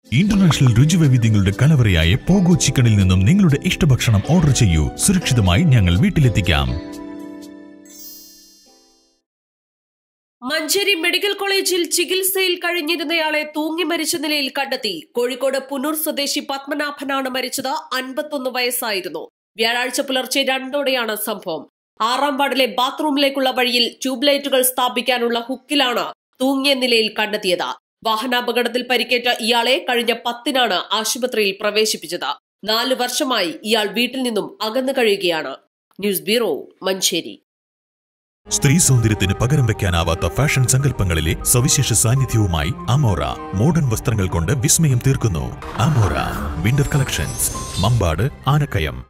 international രുചിവൈവിധ്യങ്ങളുടെ കലവറയായ pogo ചിക്കനിൽ നിന്നും നിങ്ങളുടെ ഇഷ്ടഭക്ഷണം ഓർഡർ ചെയ്യൂ സുരക്ഷിതമായി ഞങ്ങൾ വീട്ടിലെത്തിക്കാം മഞ്ചേരി മെഡിക്കൽ കോളേജിൽ ചികിത്സയിൽ കഴിഞ്ഞിരുന്നയാളെ തൂങ്ങി മരിച്ച നിലയിൽ കണ്ടെത്തി കോഴിക്കോട് പുനൂർ സ്വദേശി പത്മനാഭനാണ് മരിച്ചത് അൻപത്തൊന്ന് വയസ്സായിരുന്നു വ്യാഴാഴ്ച പുലർച്ചെ രണ്ടോടെയാണ് സംഭവം ആറാം വാർഡിലെ ബാത്റൂമിലേക്കുള്ള വഴിയിൽ ട്യൂബ് ലൈറ്റുകൾ സ്ഥാപിക്കാനുള്ള ഹുക്കിലാണ് തൂങ്ങിയ നിലയിൽ കണ്ടെത്തിയത് വാഹനാപകടത്തിൽ പരിക്കേറ്റ ഇയാളെ കഴിഞ്ഞ പത്തിനാണ് ആശുപത്രിയിൽ പ്രവേശിപ്പിച്ചത് നാല് വർഷമായി ഇയാൾ വീട്ടിൽ നിന്നും അകന്നു കഴിയുകയാണ് ന്യൂസ് ബ്യൂറോ മഞ്ചേരി സ്ത്രീ സൗന്ദര്യത്തിന് പകരം വെക്കാനാവാത്ത ഫാഷൻ സങ്കല്പങ്ങളിലെ സവിശേഷ സാന്നിധ്യവുമായി അമോറ മോഡേൺ വസ്ത്രങ്ങൾ കൊണ്ട് വിസ്മയം തീർക്കുന്നു അമോറ വിന്റർ കളക്ഷൻസ് മമ്പാട് ആനക്കയം